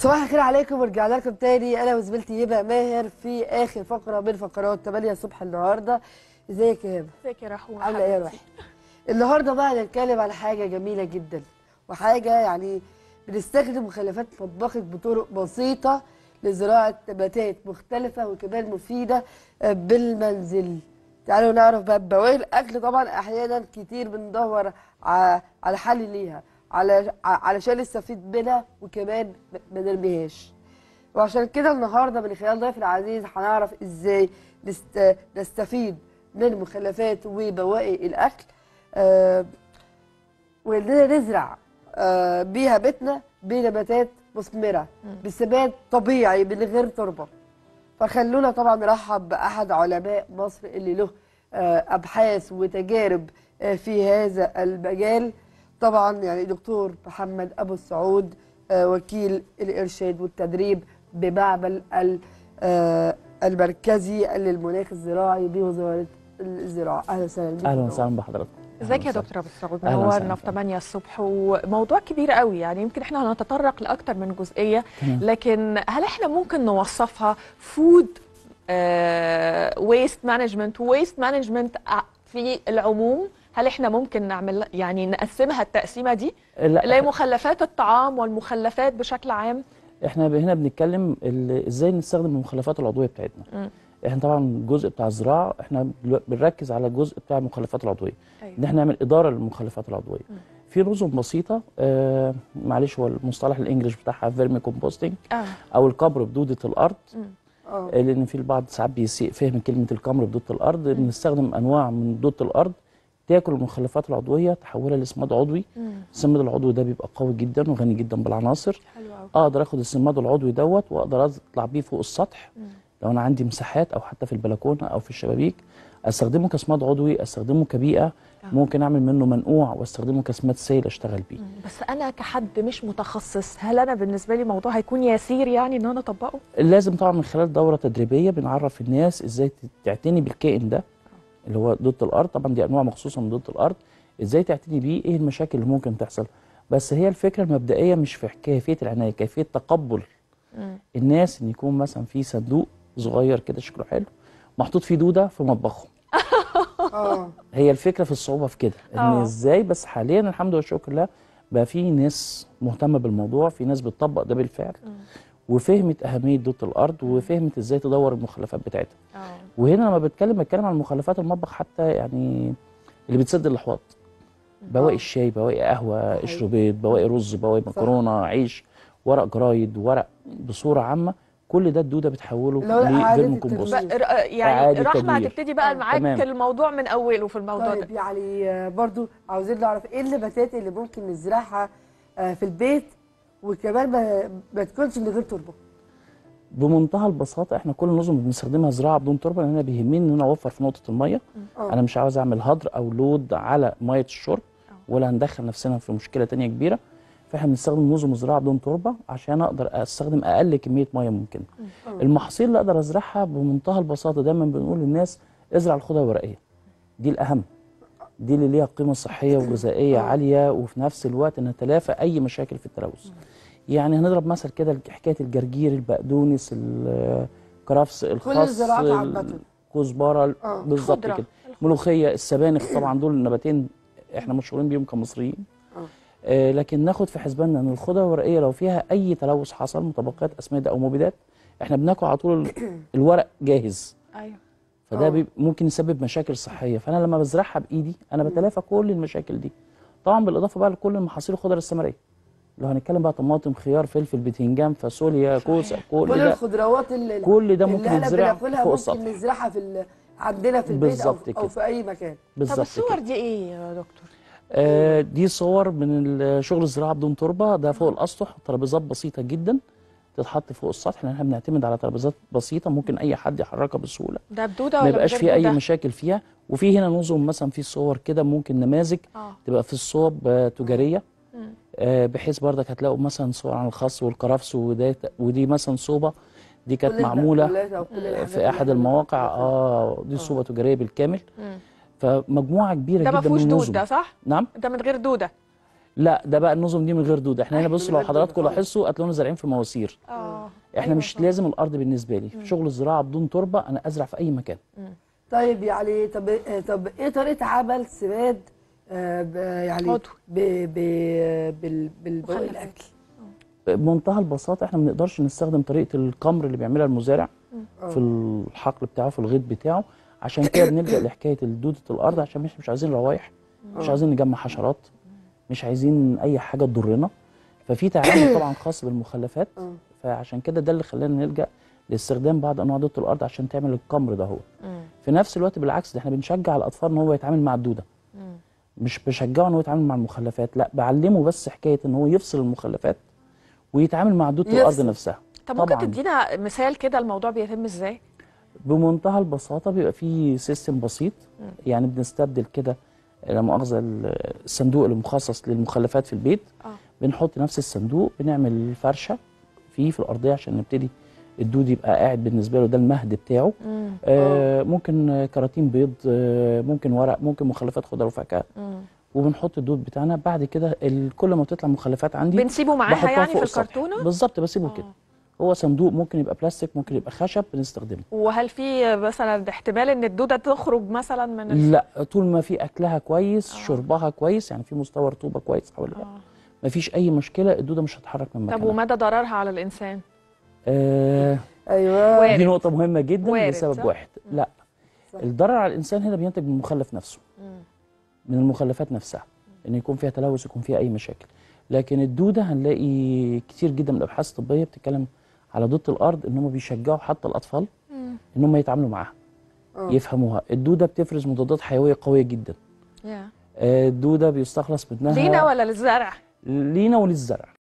صباح الخير عليكم ورجعنا لكم تاني انا وزميلتي هبه ماهر في اخر فقره من فقرات 8 الصبح النهارده ازيك يا هبه ازيك يا رحوم عامله ايه يا روحي النهارده بقى هنتكلم على حاجه جميله جدا وحاجه يعني بنستخدم مخلفات مطبخك بطرق بسيطه لزراعه نباتات مختلفه وكمان مفيده آه، بالمنزل تعالوا نعرف بقى بواقي الاكل طبعا احيانا كتير بندور ع- على حل ليها على ع- علشان نستفيد منها وكمان ما نرميهاش وعشان كده النهارده من خلال ضيف العزيز هنعرف ازاي نست... نستفيد من مخلفات وبواقي الاكل آه واننا نزرع آه بيها بيتنا بنباتات مثمره بثبات طبيعي من غير تربه فخلونا طبعا نرحب باحد علماء مصر اللي له آه ابحاث وتجارب آه في هذا المجال طبعا يعني دكتور محمد ابو السعود آه وكيل الارشاد والتدريب بمعمل ال- آه المركزي للمناخ الزراعي بوزاره الزراعه اهلا وسهلا بك اهلا وسهلا بحضرتك ازيك يا أهلاً دكتور ابو السعود أهلاً وسهلاً. منورنا في 8 الصبح وموضوع كبير قوي يعني يمكن احنا هنتطرق لاكتر من جزئيه تمام. لكن هل احنا ممكن نوصفها فود ويست مانجمنت ويست مانجمنت في العموم هل احنا ممكن نعمل يعني نقسمها التقسيمه دي لا اللي هي مخلفات الطعام والمخلفات بشكل عام احنا ب- هنا بنتكلم ال- ازاي نستخدم المخلفات العضويه بتاعتنا مم. احنا طبعا الجزء بتاع الزراعه احنا دلو- بنركز على الجزء بتاع المخلفات العضويه أيوة. ان احنا نعمل اداره للمخلفات العضويه في نظم بسيطه آه معلش هو المصطلح الانجليش بتاعها فيرمي كومبوستنج اه او القبر بدوده الارض اه آه، لان في البعض ساعات بيسيء فهم كلمه القمر بدوده الارض بنستخدم انواع من دوده الارض تاكل المخلفات العضويه تحولها لسماد عضوي مم. السماد العضوي ده بيبقى قوي جدا وغني جدا بالعناصر حلو قوي اقدر اخد السماد العضوي دوت واقدر اطلع بيه فوق السطح لو انا عندي مساحات او حتى في البلكونه او في الشبابيك استخدمه كسماد عضوي استخدمه كبيئه ممكن اعمل منه منقوع واستخدمه كسماد سيل اشتغل بيه بس انا كحد مش متخصص هل انا بالنسبه لي الموضوع هيكون يسير يعني ان انا اطبقه لازم طبعا من خلال دوره تدريبيه بنعرف الناس ازاي تعتني بالكائن ده اللي هو دوده الارض طبعا دي انواع مخصوصه من دوده الارض ازاي تعتني بيه ايه المشاكل اللي ممكن تحصل بس هي الفكره المبدئيه مش في كيفيه العنايه كيفيه تقبل الناس ان يكون مثلا في صندوق صغير كده شكله حلو محطوط فيه دوده في مطبخهم اه هي الفكره في الصعوبه في كده ان آه. ازاي بس حاليا الحمد لله والشكر لله بقى في ناس مهتمه بالموضوع في ناس بتطبق ده بالفعل وفهمت اهميه دوده الارض وفهمت ازاي تدور المخلفات بتاعتها اه وهنا لما بتكلم بتكلم عن مخلفات المطبخ حتى يعني اللي بتسد الاحواض بواقي الشاي بواقي قهوه قشر بيض بواقي رز بواقي مكرونه عيش ورق جرايد ورق بصوره عامه كل ده الدوده بتحوله اللي هو إعادة لفيرم كومبوست التدوير. بقى- ر- يعني إعادة رحمه تدوير. هتبتدي بقى آه، معاك تمام. الموضوع من اوله في الموضوع طيب ده يعني آه، برضو عاوزين نعرف ايه النباتات اللي ممكن نزرعها آه، في البيت وكمان ما, ما تكونش من غير تربه بمنتهى البساطه احنا كل النظم بنستخدمها زراعه بدون تربه لان انا بيهمني ان انا اوفر في نقطه الميه اه انا مش عاوز اعمل هدر او لود على ميه الشرب ولا هندخل نفسنا في مشكله تانية كبيره فاحنا بنستخدم نظم زراعه بدون تربه عشان اقدر استخدم اقل كميه ميه ممكنه المحاصيل اللي اقدر ازرعها بمنتهى البساطه دايما بنقول للناس ازرع الخضره الورقيه دي الاهم دي اللي ليها قيمه صحيه وغذائيه عاليه وفي نفس الوقت نتلافى اي مشاكل في التلوث يعني هنضرب مثل كده حكايه الجرجير البقدونس الكرفس الخس الزراعات عامة. الكزبره آه. بالظبط خضرة. كده ملوخيه السبانخ طبعا دول نباتين احنا مشهورين بيهم كمصريين آه. آه لكن ناخد في حسباننا ان الخضره الورقيه لو فيها اي تلوث حصل مطبقات اسمده او مبيدات احنا بناكل على طول ال- الورق جاهز ايوه فده آه. بيب- ممكن يسبب مشاكل صحيه فانا لما بزرعها بايدي انا بتلافى كل المشاكل دي طبعا بالاضافه بقى لكل المحاصيل الخضر الثمريه لو هنتكلم بقى طماطم خيار فلفل بتنجان فاصوليا كوسه كل كل ده الخضروات اللي كل ده اللي ممكن احنا يتزرع بناكلها فوق ممكن السطح نزرعها في ال... عندنا في البيت او, بالظبط أو كده. في اي مكان طب بالظبط الصور كده دي ايه يا دكتور آه دي صور من شغل الزراعه بدون تربه ده فوق الاسطح ترابيزات بسيطه جدا تتحط فوق السطح لان احنا بنعتمد على ترابيزات بسيطه ممكن اي حد يحركها بسهوله ده بدوده ما ولا يبقاش من فيه غير اي دودة؟ مشاكل فيها وفي هنا نظم مثلا في صور كده ممكن نماذج اه تبقى في الصوب آه، تجاريه مم. آه، بحيث برضك هتلاقوا مثلا صور عن الخس والكرفس وده ودي مثلا صوبه دي كانت كل معموله المأكولات أو كل الحاجات في اللي احد إحنا المواقع بناكلها. اه دي صوبه تجاريه بالكامل مم. فمجموعه كبيره ده جدا ما فيهوش من دود النظم ده صح نعم ده من غير دوده لا ده بقى النظم دي من غير دود احنا هنا من بصوا لو غير دود حضراتكم خالص. لاحظتوا هتلاقونا زارعين في مواسير اه احنا أيوة مش صح. لازم الارض بالنسبه لي في شغل الزراعه بدون تربه انا ازرع في اي مكان طيب يعني طب آه، طب ايه طريقه عمل سماد آه ب- يعني عضوي. ب ب بال بالبواقي مخلفات. الاكل بمنتهى البساطه احنا ما بنقدرش نستخدم طريقه القمر اللي بيعملها المزارع آه. في الحقل بتاعه في الغيط بتاعه عشان كده بنلجا لحكايه دوده الارض عشان مش مش عايزين روايح مش آه. عايزين نجمع حشرات مش عايزين اي حاجه تضرنا ففي تعامل طبعا خاص بالمخلفات آه. فعشان كده ده اللي خلانا نلجا لاستخدام بعض انواع دوده الارض عشان تعمل القمر ده هو مم. في نفس الوقت بالعكس ده احنا بنشجع الاطفال ان هو يتعامل مع الدوده مم. مش بشجعه ان هو يتعامل مع المخلفات لا بعلمه بس حكايه ان هو يفصل المخلفات ويتعامل مع دوده الارض يفصل. نفسها طب ممكن طبعاً. تدينا مثال كده الموضوع بيتم ازاي؟ بمنتهى البساطه بيبقى فيه سيستم بسيط يعني بنستبدل كده لا مؤاخذه الصندوق المخصص للمخلفات في البيت اه بنحط نفس الصندوق بنعمل فرشه فيه في الارضيه عشان نبتدي الدود يبقى قاعد بالنسبه له ده المهد بتاعه مم. آه ممكن آه، كراتين بيض آه ممكن ورق ممكن مخلفات خضر وفاكهه مم. وبنحط الدود بتاعنا بعد كده ال- كل ما تطلع مخلفات عندي بنسيبه معاها بحطها يعني فوق في السطح. الكرتونه؟ بالظبط بسيبه كده آه. هو صندوق ممكن يبقى بلاستيك ممكن يبقى خشب بنستخدمه وهل في مثلا احتمال ان الدوده تخرج مثلا من ال... لا طول ما في اكلها كويس آه. شربها كويس يعني في مستوى رطوبه كويس حواليها آه. مفيش اي مشكله الدوده مش هتتحرك من طب مكانها ومدى ضررها على الانسان؟ آه ايوه وارد. دي نقطه مهمه جدا وارد، لسبب صح؟ واحد لا صح. الضرر على الانسان هنا بينتج من المخلف نفسه مم. من المخلفات نفسها ان يكون فيها تلوث يكون فيها اي مشاكل لكن الدوده هنلاقي كتير جدا من الابحاث الطبيه بتتكلم على دوده الارض ان هم بيشجعوا حتى الاطفال مم. ان هم يتعاملوا معاها آه. يفهموها الدوده بتفرز مضادات حيويه قويه جدا يا. آه، الدوده بيستخلص منها لينا ولا للزرع؟ لينا وللزرع